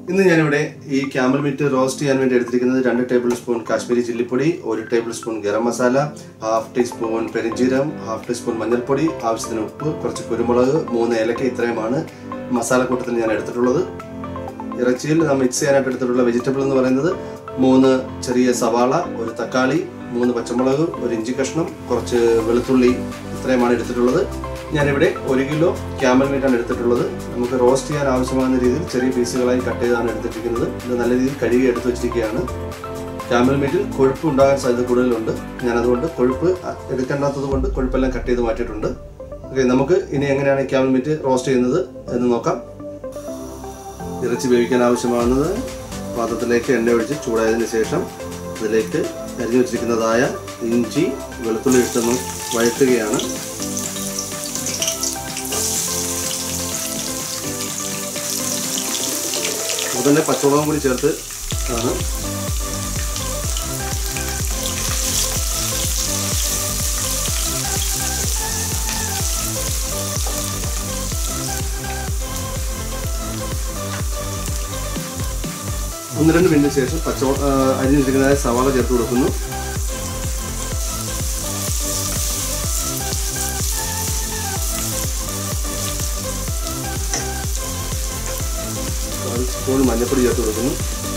ഇന്ന് ഞാനിവിടെ ഈ ക്യാമൽ മീറ്റ് റോസ്റ്റ് ചെയ്യാൻ വേണ്ടി എടുത്തിരിക്കുന്നത് രണ്ട് ടേബിൾ സ്പൂൺ കാശ്മീരി ചില്ലിപ്പൊടി ഒരു tablespoon garam masala half teaspoon പെരിഞ്ജീരം ഹാഫ് ടീസ്പൂൺ മഞ്ഞൾപ്പൊടി ആവശ്യത്തിന് ഉപ്പ് കുറച്ച് കുരുമുളക് മൂന്ന് ഏലക്ക ഇത്രയുമാണ് മസാലക്കൂട്ടത്തിൽ ഞാൻ എടുത്തിട്ടുള്ളത് ഇറച്ചിയിൽ നാം മിക്സ് ചെയ്യാനായിട്ട് എടുത്തിട്ടുള്ള വെജിറ്റബിൾ എന്ന് പറയുന്നത് മൂന്ന് ചെറിയ സവാള ഒരു തക്കാളി മൂന്ന് പച്ചമുളക് ഒരു ഇഞ്ചി കഷ്ണം കുറച്ച് വെളുത്തുള്ളി ഇത്രയുമാണ് എടുത്തിട്ടുള്ളത് ഞാനിവിടെ ഒരു കിലോ ക്യാമൽ മീറ്റാണ് എടുത്തിട്ടുള്ളത് നമുക്ക് റോസ്റ്റ് ചെയ്യാൻ ആവശ്യമാകുന്ന രീതിയിൽ ചെറിയ പീസുകളായി കട്ട് ചെയ്താണ് എടുത്തിരിക്കുന്നത് ഇത് നല്ല രീതിയിൽ കഴുകി എടുത്ത് വെച്ചിരിക്കുകയാണ് ക്യാമൽ മീറ്റിൽ കൊഴുപ്പ് ഉണ്ടാകാൻ സാധ്യത കൂടുതലുണ്ട് ഞാൻ അതുകൊണ്ട് കൊഴുപ്പ് എടുക്കേണ്ടാത്തത് കൊണ്ട് കൊഴുപ്പെല്ലാം കട്ട് ചെയ്ത് മാറ്റിയിട്ടുണ്ട് ഓക്കെ നമുക്ക് ഇനി എങ്ങനെയാണ് ക്യാമൽ മീറ്റ് റോസ്റ്റ് ചെയ്യുന്നത് എന്ന് നോക്കാം ഇറച്ചി വേവിക്കാൻ ആവശ്യമാകുന്നത് പാത്രത്തിലേക്ക് എണ്ണ ഒഴിച്ച് ചൂടായതിനു ശേഷം അതിലേക്ക് അരിഞ്ഞു വെച്ചിരിക്കുന്നതായ ഇഞ്ചി വെളുത്തുള്ളി ഇട്ടൊന്ന് വഴറ്റുകയാണ് അതുതന്നെ പച്ചമുളകും കൂടി ചേർത്ത് ആണ് ഒന്ന് രണ്ട് മിനിറ്റിന് ശേഷം പച്ച അരിഞ്ഞു വെച്ചിരിക്കുന്നതായ സവാള ചേർത്ത് കൊടുക്കുന്നു ഒരു സ്പൂൺ മഞ്ഞൾപ്പൊടി ചേർത്ത് കൊടുക്കുന്നു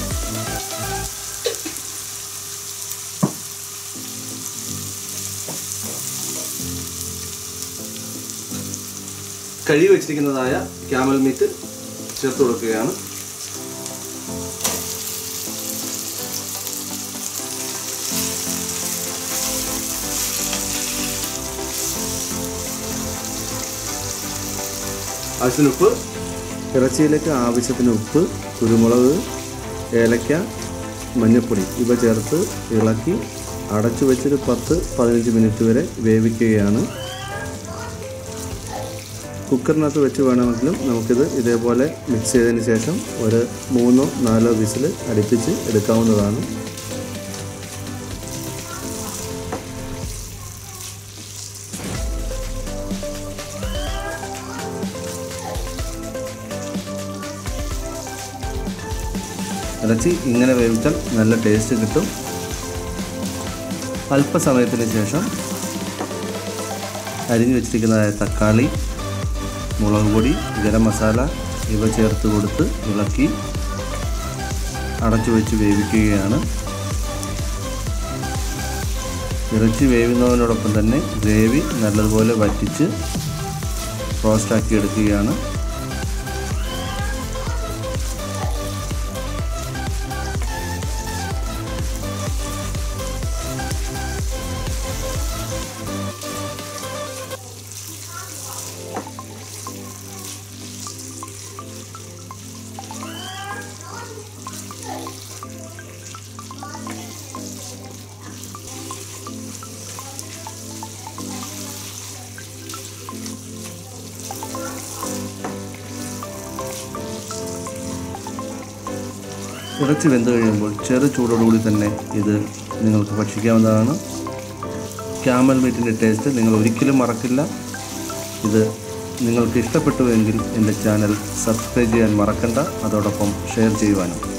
കഴുകി വെച്ചിരിക്കുന്നതായ ക്യാമൽ മീറ്റ് ചേർത്ത് കൊടുക്കുകയാണ് ആവശ്യത്തിന് ഉപ്പ് ഇറച്ചിയിലേക്ക് ആവശ്യത്തിന് ഉപ്പ് കുരുമുളക് ഏലക്ക മഞ്ഞൾപ്പൊടി ഇവ ചേർത്ത് ഇളക്കി അടച്ചു വെച്ചൊരു പത്ത് പതിനഞ്ച് മിനിറ്റ് വരെ വേവിക്കുകയാണ് കുക്കറിനകത്ത് വെച്ച് വേണമെങ്കിലും നമുക്കിത് ഇതേപോലെ മിക്സ് ചെയ്തതിന് ശേഷം ഒരു മൂന്നോ നാലോ വിസിൽ അടുപ്പിച്ച് എടുക്കാവുന്നതാണ് ഇറച്ചി ഇങ്ങനെ വേവിച്ചാൽ നല്ല ടേസ്റ്റ് കിട്ടും അല്പസമയത്തിന് ശേഷം അരിഞ്ഞു വെച്ചിരിക്കുന്നതായ തക്കാളി മുളക് പൊടി ഗരം മസാല ഇവ ചേർത്ത് കൊടുത്ത് ഇളക്കി അടച്ചു വെച്ച് വേവിക്കുകയാണ് ഇറച്ചി വേവുന്നതിനോടൊപ്പം തന്നെ ഗ്രേവി നല്ലതുപോലെ വറ്റിച്ച് റോസ്റ്റാക്കി എടുക്കുകയാണ് ഇറച്ചി വെന്ത് കഴിയുമ്പോൾ ചെറു ചൂടോടുകൂടി തന്നെ ഇത് നിങ്ങൾക്ക് ഭക്ഷിക്കാവുന്നതാണ് ക്യാമൽ മീറ്റിൻ്റെ ടേസ്റ്റ് നിങ്ങൾ ഒരിക്കലും മറക്കില്ല ഇത് നിങ്ങൾക്ക് ഇഷ്ടപ്പെട്ടുവെങ്കിൽ എൻ്റെ ചാനൽ സബ്സ്ക്രൈബ് ചെയ്യാൻ മറക്കണ്ട അതോടൊപ്പം ഷെയർ ചെയ്യുവാനും